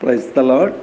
praise the Lord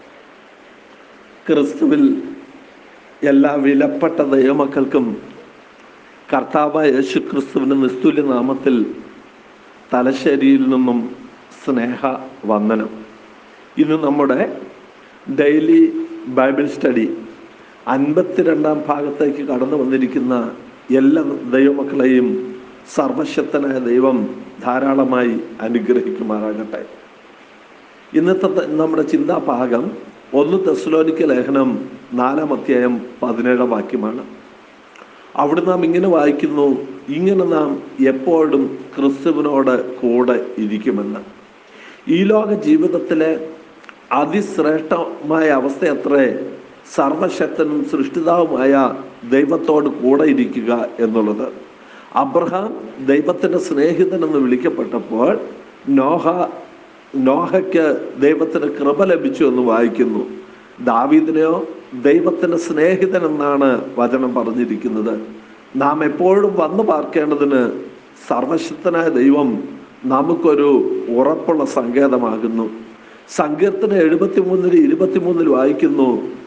ക്രിസ്തുവിൽ എല്ലാ വിലപ്പെട്ട ദൈവമക്കൾക്കും കർത്താവായ യേശു ക്രിസ്തുവിൻ്റെ നിസ്തുല്യ നാമത്തിൽ തലശ്ശേരിയിൽ നിന്നും സ്നേഹ വന്ദനം ഇന്ന് നമ്മുടെ ഡെയിലി ബൈബിൾ സ്റ്റഡി അൻപത്തിരണ്ടാം ഭാഗത്തേക്ക് കടന്നു വന്നിരിക്കുന്ന എല്ലാ ദൈവമക്കളെയും സർവശക്തനായ ദൈവം ധാരാളമായി അനുഗ്രഹിക്കുമാറാകട്ടെ ഇന്നത്തെ ത- നമ്മുടെ ചിന്താഭാഗം ഒന്ന് തെസ്ലോനിക്ക ലേഖനം നാലാം അധ്യായം പതിനേഴാം വാക്യമാണ് അവിടെ നാം ഇങ്ങനെ വായിക്കുന്നു ഇങ്ങനെ നാം എപ്പോഴും ക്രിസ്തുവിനോട് കൂടെ ഇരിക്കുമെന്ന് ഈ ലോക ജീവിതത്തിലെ അതിശ്രേഷ്ഠമായ അവസ്ഥയത്രേ സർവശക്തനും സൃഷ്ടിതാവുമായ ദൈവത്തോട് കൂടെ ഇരിക്കുക എന്നുള്ളത് അബ്രഹാം ദൈവത്തിൻ്റെ സ്നേഹിതൻ എന്ന് വിളിക്കപ്പെട്ടപ്പോൾ നോഹ നോഹയ്ക്ക് ദൈവത്തിന് കൃപ ലഭിച്ചു എന്ന് വായിക്കുന്നു ദാവീദിനെയോ ദൈവത്തിന്റെ സ്നേഹിതൻ എന്നാണ് വചനം പറഞ്ഞിരിക്കുന്നത് നാം എപ്പോഴും വന്നു പാർക്കേണ്ടതിന് സർവശക്തനായ ദൈവം നമുക്കൊരു ഉറപ്പുള്ള സങ്കേതമാകുന്നു സങ്കീർത്തന എഴുപത്തിമൂന്നിൽ ഇരുപത്തിമൂന്നിൽ വായിക്കുന്നു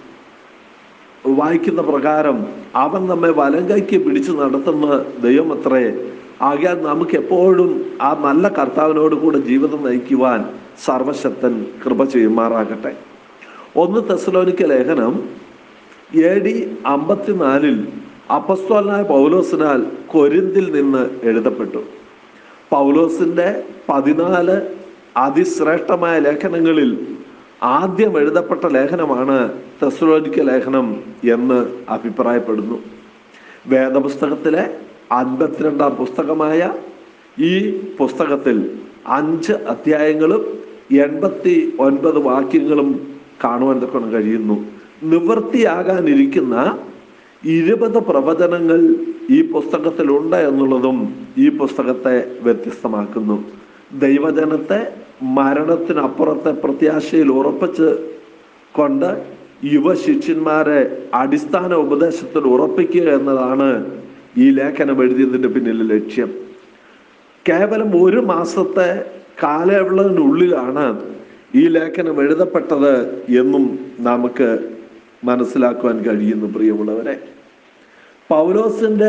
വായിക്കുന്ന പ്രകാരം അവൻ നമ്മെ വലം കൈക്ക് പിടിച്ചു നടത്തുന്ന ദൈവമത്രേ ആകയാൽ നമുക്ക് എപ്പോഴും ആ നല്ല കർത്താവിനോട് കൂടെ ജീവിതം നയിക്കുവാൻ സർവശക്തൻ കൃപ ചെയ്യുമാറാകട്ടെ ഒന്ന് തെസലോനിക്ക ലേഖനം എ ഡി അമ്പത്തിനാലിൽ അപ്പസ്തോലനായ പൗലോസിനാൽ കൊരിന്തിൽ നിന്ന് എഴുതപ്പെട്ടു പൗലോസിന്റെ പതിനാല് അതിശ്രേഷ്ഠമായ ലേഖനങ്ങളിൽ ആദ്യം എഴുതപ്പെട്ട ലേഖനമാണ് തെസ്ലോനിക്ക ലേഖനം എന്ന് അഭിപ്രായപ്പെടുന്നു വേദപുസ്തകത്തിലെ അൻപത്തിരണ്ടാം പുസ്തകമായ ഈ പുസ്തകത്തിൽ അഞ്ച് അധ്യായങ്ങളും എൺപത്തി ഒൻപത് വാക്യങ്ങളും കാണുവാൻ തൊക്കെ കഴിയുന്നു നിവൃത്തിയാകാനിരിക്കുന്ന ഇരുപത് പ്രവചനങ്ങൾ ഈ പുസ്തകത്തിലുണ്ട് എന്നുള്ളതും ഈ പുസ്തകത്തെ വ്യത്യസ്തമാക്കുന്നു ദൈവജനത്തെ മരണത്തിനപ്പുറത്തെ പ്രത്യാശയിൽ ഉറപ്പിച്ച് കൊണ്ട് യുവശിഷ്യന്മാരെ അടിസ്ഥാന ഉപദേശത്തിൽ ഉറപ്പിക്കുക എന്നതാണ് ഈ ലേഖനം എഴുതിയതിൻ്റെ പിന്നിലെ ലക്ഷ്യം കേവലം ഒരു മാസത്തെ കാലയളവിനുള്ളിലാണ് ഈ ലേഖനം എഴുതപ്പെട്ടത് എന്നും നമുക്ക് മനസ്സിലാക്കുവാൻ കഴിയുന്നു പ്രിയമുള്ളവരെ പൗലോസിന്റെ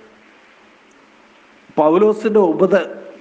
പൗലോസിന്റെ ഉപദ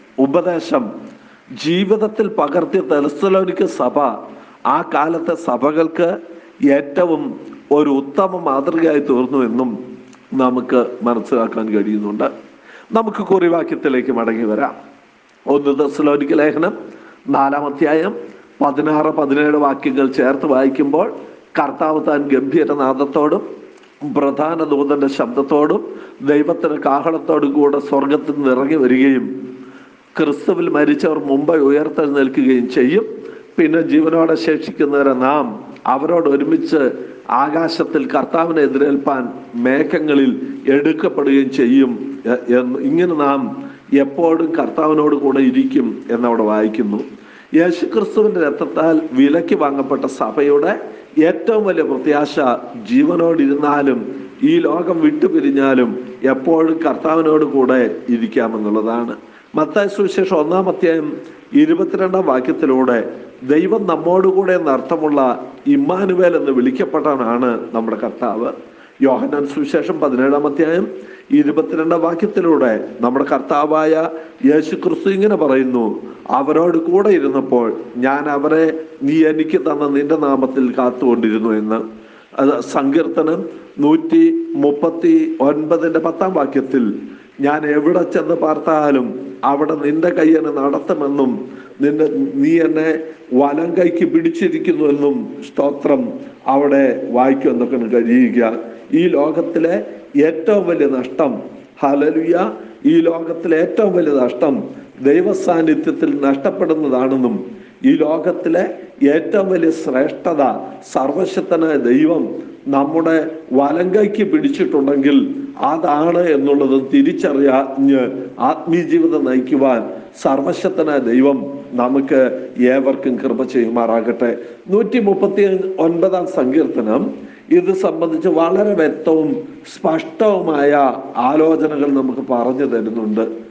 ഉപദേശം ജീവിതത്തിൽ പകർത്തിയ തെലസ്തലോനിക്ക സഭ ആ കാലത്തെ സഭകൾക്ക് ഏറ്റവും ഒരു ഉത്തമ മാതൃകയായി തീർന്നു എന്നും നമുക്ക് മനസ്സിലാക്കാൻ കഴിയുന്നുണ്ട് നമുക്ക് കുറിവാക്യത്തിലേക്ക് മടങ്ങി വരാം ഒന്ന് തെസ്സലോനിക്ക ലേഖനം നാലാം അധ്യായം പതിനാറ് പതിനേഴ് വാക്യങ്ങൾ ചേർത്ത് വായിക്കുമ്പോൾ കർത്താവ് താൻ ഗംഭീരനാദത്തോടും പ്രധാന ദൂതന്റെ ശബ്ദത്തോടും ദൈവത്തിന്റെ കാഹളത്തോടും കൂടെ സ്വർഗത്തിൽ നിന്ന് ഇറങ്ങി വരികയും ക്രിസ്തുവിൽ മരിച്ചവർ മുമ്പ് ഉയർത്തെഴുന്നേൽക്കുകയും ചെയ്യും പിന്നെ ജീവനോടെ ശേഷിക്കുന്നവരെ നാം അവരോട് ഒരുമിച്ച് ആകാശത്തിൽ കർത്താവിനെ എതിരേൽപ്പാൻ മേഘങ്ങളിൽ എടുക്കപ്പെടുകയും ചെയ്യും എ- എന്ന് ഇങ്ങനെ നാം എപ്പോഴും കർത്താവിനോട് കൂടെ ഇരിക്കും എന്നവിടെ വായിക്കുന്നു യേശു ക്രിസ്തുവിന്റെ രക്തത്താൽ വിലയ്ക്ക് വാങ്ങപ്പെട്ട സഭയുടെ ഏറ്റവും വലിയ പ്രത്യാശ ജീവനോടിരുന്നാലും ഈ ലോകം വിട്ടുപിരിഞ്ഞാലും എപ്പോഴും കർത്താവിനോട് കൂടെ ഇരിക്കാമെന്നുള്ളതാണ് മത്തായ സുവിശേഷം ഒന്നാം അധ്യായം ഇരുപത്തിരണ്ടാം വാക്യത്തിലൂടെ ദൈവം നമ്മോടുകൂടെ എന്ന അർത്ഥമുള്ള ഇമ്മാനുവേൽ എന്ന് വിളിക്കപ്പെട്ടവനാണ് നമ്മുടെ കർത്താവ് യോഹന്നാൻ സുവിശേഷം പതിനേഴാം അധ്യായം ഇരുപത്തിരണ്ടാം വാക്യത്തിലൂടെ നമ്മുടെ കർത്താവായ യേശു ക്രിസ്തു ഇങ്ങനെ പറയുന്നു അവരോട് കൂടെ ഇരുന്നപ്പോൾ ഞാൻ അവരെ നീ എനിക്ക് തന്ന നിന്റെ നാമത്തിൽ കാത്തുകൊണ്ടിരുന്നു എന്ന് അത് സങ്കീർത്തനം നൂറ്റി മുപ്പത്തി ഒൻപതിന്റെ പത്താം വാക്യത്തിൽ ഞാൻ എവിടെ ചെന്ന് പാർത്താലും അവിടെ നിന്റെ കൈ എന്നെ നടത്തുമെന്നും നിന്റെ നീ എന്നെ വലം കൈക്ക് പിടിച്ചിരിക്കുന്നുവെന്നും സ്തോത്രം അവിടെ വായിക്കുമെന്നൊക്കെ കഴിയുക ഈ ലോകത്തിലെ ഏറ്റവും വലിയ നഷ്ടം ഹലലുയ ഈ ലോകത്തിലെ ഏറ്റവും വലിയ നഷ്ടം ദൈവസാന്നിധ്യത്തിൽ നഷ്ടപ്പെടുന്നതാണെന്നും ഈ ലോകത്തിലെ ഏറ്റവും വലിയ ശ്രേഷ്ഠത സർവശക്തനായ ദൈവം നമ്മുടെ വലങ്കൈക്ക് പിടിച്ചിട്ടുണ്ടെങ്കിൽ അതാണ് എന്നുള്ളത് തിരിച്ചറിയാഞ്ഞ് ആത്മീയ ജീവിതം നയിക്കുവാൻ സർവശക്തനായ ദൈവം നമുക്ക് ഏവർക്കും കൃപ ചെയ്യുമാറാകട്ടെ നൂറ്റി മുപ്പത്തി ഒൻപതാം സങ്കീർത്തനം ഇത് സംബന്ധിച്ച് വളരെ വ്യക്തവും സ്പഷ്ടവുമായ ആലോചനകൾ നമുക്ക് പറഞ്ഞു തരുന്നുണ്ട്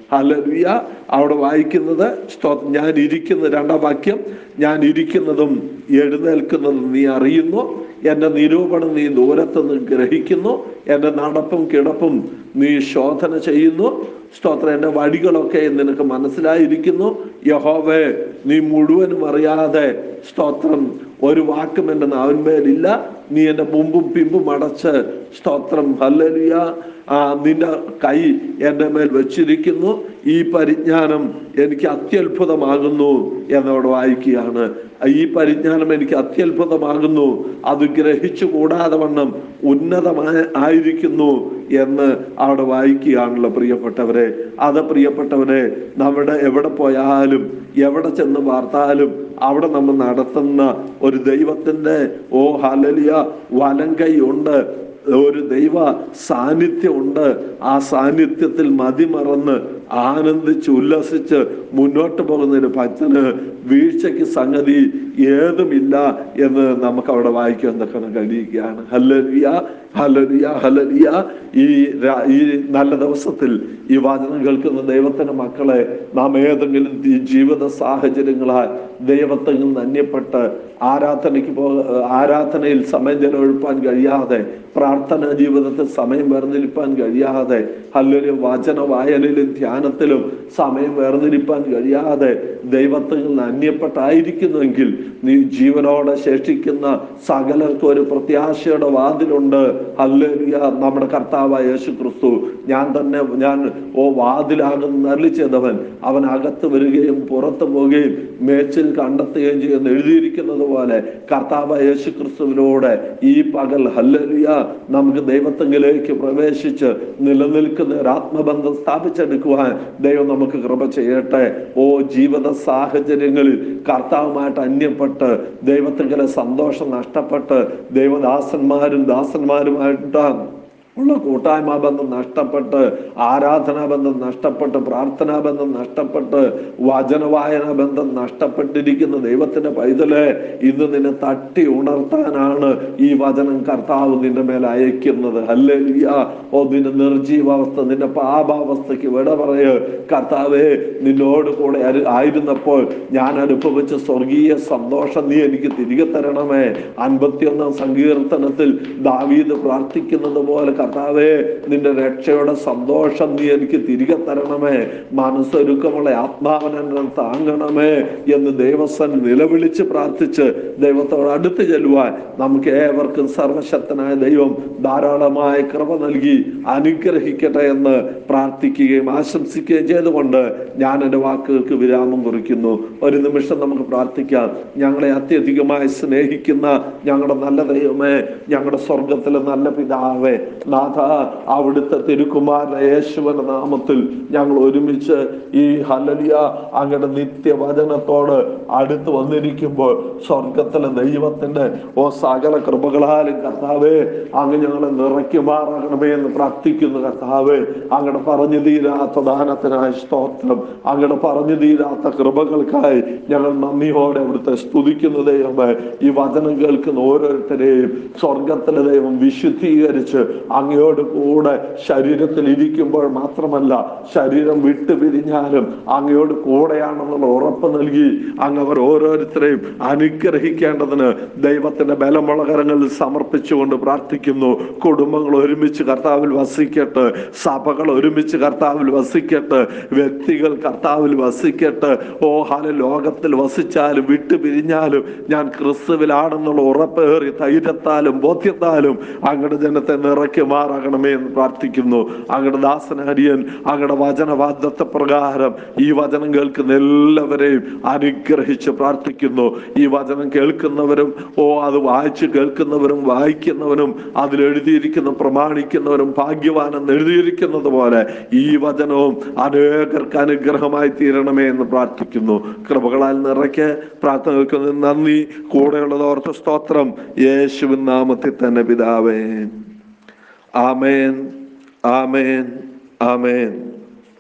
ഹലലുയ അവിടെ വായിക്കുന്നത് സ്തോത്രം ഞാൻ ഇരിക്കുന്ന രണ്ടാം വാക്യം ഞാൻ ഇരിക്കുന്നതും എഴുന്നേൽക്കുന്നതും നീ അറിയുന്നു എൻ്റെ നിരൂപണം നീ ദൂരത്തുനിന്ന് ഗ്രഹിക്കുന്നു എൻ്റെ നടപ്പും കിടപ്പും നീ ശോധന ചെയ്യുന്നു സ്തോത്രം എൻ്റെ വഴികളൊക്കെ നിനക്ക് മനസ്സിലായിരിക്കുന്നു യഹോവേ നീ മുഴുവനും അറിയാതെ സ്തോത്രം ഒരു വാക്കും എൻ്റെ നാവിന്മേലില്ല നീ എൻ്റെ മുമ്പും പിമ്പും അടച്ച് സ്തോത്രം ഹല്ലലിയ ആ നിന്റെ കൈ എൻ്റെ മേൽ വെച്ചിരിക്കുന്നു ഈ പരിജ്ഞാനം എനിക്ക് അത്യത്ഭുതമാകുന്നു എന്നവിടെ വായിക്കുകയാണ് ഈ പരിജ്ഞാനം എനിക്ക് അത്യത്ഭുതമാകുന്നു അത് ഗ്രഹിച്ചു കൂടാതെ വണ്ണം ഉന്നതമായ ആയിരിക്കുന്നു എന്ന് അവിടെ വായിക്കുകയാണല്ലോ പ്രിയപ്പെട്ടവരെ അത് പ്രിയപ്പെട്ടവരെ നമ്മുടെ എവിടെ പോയാലും എവിടെ ചെന്ന് വാർത്താലും അവിടെ നമ്മൾ നടത്തുന്ന ഒരു ദൈവത്തിന്റെ ഓ ഹലലിയ വലങ്കൈ ഉണ്ട് ഒരു ദൈവ സാന്നിധ്യമുണ്ട് ആ സാന്നിധ്യത്തിൽ മതിമറന്ന് ആനന്ദിച്ച് ഉല്ലസിച്ച് മുന്നോട്ട് പോകുന്ന ഒരു ഭക്തന് വീഴ്ചയ്ക്ക് സംഗതി ഏതുമില്ല എന്ന് നമുക്ക് അവിടെ വായിക്കാൻ തക്കണം കഴിയുകയാണ് ഹല്ലലിയ ഹലലിയ ഹലലിയ ഈ രാ- ഈ നല്ല ദിവസത്തിൽ ഈ വചനം കേൾക്കുന്ന ദൈവത്തിന്റെ മക്കളെ നാം ഏതെങ്കിലും ഈ ജീവിത സാഹചര്യങ്ങളാൽ ദൈവത്തിൽ നിന്ന് അന്യപ്പെട്ട് ആരാധനയ്ക്ക് പോ ആരാധനയിൽ സമയം ചെലവഴിപ്പാൻ കഴിയാതെ പ്രാർത്ഥനാ ജീവിതത്തിൽ സമയം വേർതിരിപ്പാൻ കഴിയാതെ അല്ലെങ്കിൽ വചന വായനയിലും ധ്യാനത്തിലും സമയം വേർതിരിപ്പാൻ കഴിയാതെ ദൈവത്തിൽ നിന്ന് അന്യപ്പെട്ടായിരിക്കുന്നുവെങ്കിൽ നീ ജീവനോടെ ശേഷിക്കുന്ന സകലർക്കും ഒരു പ്രത്യാശയുടെ വാതിലുണ്ട് ഹല്ലേലൂയ നമ്മുടെ കർത്താവായ യേശു ക്രിസ്തു ഞാൻ തന്നെ ഞാൻ ഓ വാതിലാകുന്ന അരളി ചെയ്തവൻ അവൻ അകത്ത് വരികയും പുറത്തു പോവുകയും മേച്ചിൽ കണ്ടെത്തുകയും ചെയ്യുന്ന എഴുതിയിരിക്കുന്നത് പോലെ കർത്താവായ യേശു ക്രിസ്തുവിലൂടെ ഈ പകൽ ഹല്ലേലൂയ നമുക്ക് ദൈവത്തെങ്കിലേക്ക് പ്രവേശിച്ച് നിലനിൽക്കുന്ന ഒരു ആത്മബന്ധം സ്ഥാപിച്ചെടുക്കുവാൻ ദൈവം നമുക്ക് കൃപ ചെയ്യട്ടെ ഓ ജീവിത സാഹചര്യങ്ങളിൽ കർത്താവുമായിട്ട് അന്യപ്പെട്ട് ദൈവത്തിങ്കലെ സന്തോഷം നഷ്ടപ്പെട്ട് ദൈവദാസന്മാരും ദാസന്മാരുമായിട്ട് ഉള്ള കൂട്ടായ്മ ബന്ധം നഷ്ടപ്പെട്ട് ആരാധനാ ബന്ധം നഷ്ടപ്പെട്ട് പ്രാർത്ഥനാ ബന്ധം നഷ്ടപ്പെട്ട് വചനവായന ബന്ധം നഷ്ടപ്പെട്ടിരിക്കുന്ന ദൈവത്തിന്റെ പൈതല് ഇന്ന് നിന്നെ തട്ടി ഉണർത്താനാണ് ഈ വചനം കർത്താവ് നിന്റെ മേൽ അയക്കുന്നത് ഹല്ലേലൂയ ഓ നിന്റെ നിർജീവാവസ്ഥ നിന്റെ പാപാവസ്ഥയ്ക്ക് വിട പറയ് കർത്താവേ നിന്നോട് കൂടെ അരു- ആയിരുന്നപ്പോൾ ഞാൻ അനുഭവിച്ച സ്വർഗീയ സന്തോഷം നീ എനിക്ക് തിരികെ തരണമേ അൻപത്തിയൊന്നാം സങ്കീർത്തനത്തിൽ ദാവീദ് പ്രാർത്ഥിക്കുന്നത് പോലെ കർത്താവേ നിന്റെ രക്ഷയുടെ സന്തോഷം നീ എനിക്ക് തിരികെ തരണമേ മനസ്സൊരുക്കമുള്ള ആത്മാവനെ താങ്ങണമേ എന്ന് ദേവസ്വൻ നിലവിളിച്ച് പ്രാർത്ഥിച്ച് ദൈവത്തോട് അടുത്ത് ചെല്ലുവാൻ നമുക്ക് ഏവർക്കും സർവശക്തനായ ദൈവം ധാരാളമായ കൃപ നൽകി അനുഗ്രഹിക്കട്ടെ എന്ന് പ്രാർത്ഥിക്കുകയും ആശംസിക്കുകയും ചെയ്തുകൊണ്ട് ഞാൻ എൻ്റെ വാക്കുകൾക്ക് വിരാമം കുറിക്കുന്നു ഒരു നിമിഷം നമുക്ക് പ്രാർത്ഥിക്കാം ഞങ്ങളെ അത്യധികമായി സ്നേഹിക്കുന്ന ഞങ്ങളുടെ നല്ല ദൈവമേ ഞങ്ങളുടെ സ്വർഗത്തിലെ നല്ല പിതാവേ നാഥ അവിടുത്തെ തിരുക്കുമാരൻ യേശുവിന്റെ നാമത്തിൽ ഞങ്ങൾ ഒരുമിച്ച് ഈ ഹലലിയ അങ്ങയുടെ നിത്യവചനത്തോട് അടുത്ത് വന്നിരിക്കുമ്പോൾ സ്വർഗത്തിലെ ദൈവത്തിന്റെ ഓ സകല കൃപകളാലും കർത്താവേ അങ്ങ് ഞങ്ങളെ നിറയ്ക്കുമാറാകണമേ എന്ന് പ്രാർത്ഥിക്കുന്നു കർത്താവേ അങ്ങയുടെ പറഞ്ഞു തീരാത്ത ദാനത്തിനായി സ്തോത്രം അങ്ങയുടെ പറഞ്ഞു തീരാത്ത കൃപകൾക്കായി ഞങ്ങൾ നന്ദിയോടെ അവിടുത്തെ സ്തുതിക്കുന്ന ദൈവമേ ഈ വചനം കേൾക്കുന്ന ഓരോരുത്തരെയും സ്വർഗത്തിലെ ദൈവം വിശുദ്ധീകരിച്ച് അങ്ങയോട് കൂടെ ശരീരത്തിൽ ഇരിക്കുമ്പോൾ മാത്രമല്ല ശരീരം വിട്ടു പിരിഞ്ഞാലും അങ്ങയോട് കൂടെയാണെന്നുള്ള ഉറപ്പ് നൽകി അങ്ങ് അവർ ഓരോരുത്തരെയും അനുഗ്രഹിക്കേണ്ടതിന് ദൈവത്തിന്റെ ബലമുള്ള കരങ്ങളിൽ സമർപ്പിച്ചുകൊണ്ട് പ്രാർത്ഥിക്കുന്നു കുടുംബങ്ങൾ ഒരുമിച്ച് കർത്താവിൽ വസിക്കട്ടെ സഭകൾ ഒരുമിച്ച് കർത്താവിൽ വസിക്കട്ടെ വ്യക്തികൾ കർത്താവിൽ വസിക്കട്ടെ ഓ ഹാല ലോകത്തിൽ വസിച്ചാലും വിട്ടു പിരിഞ്ഞാലും ഞാൻ ക്രിസ്തുവിലാണെന്നുള്ള ഉറപ്പേറി ധൈര്യത്താലും ബോധ്യത്താലും അങ്ങയുടെ ജനത്തെ നിറയ്ക്കുമാറാകണമേ എന്ന് പ്രാർത്ഥിക്കുന്നു അങ്ങയുടെ ദാസനഹരിയൻ അങ്ങയുടെ വചനവാദത്തെ പ്രകാരം ഈ വചനം കേൾക്കുന്ന എല്ലാവരെയും അനുഗ്രഹിച്ച് പ്രാർത്ഥിക്കുന്നു ഈ വചനം കേൾക്കുന്നവരും ഓ അത് വായിച്ച് കേൾക്കുന്നവരും വായിക്കുന്നവരും അതിൽ എഴുതിയിരിക്കുന്ന പ്രമാണിക്കുന്നവരും ഭാഗ്യവാനെന്ന് എഴുതിയിരിക്കുന്നത് പോലെ ഈ വചനവും അനേകർക്ക് അനുഗ്രഹമായി തീരണമേ എന്ന് പ്രാർത്ഥിക്കുന്നു കൃപകളാൽ നിറയ്ക്ക് പ്രാർത്ഥന കേൾക്കുന്ന നന്ദി കൂടെയുള്ളത് ഓർത്ത സ്തോത്രം യേശുവിൻ നാമത്തിൽ തന്നെ പിതാവേ ആമേൻ ആമേൻ ആമേൻ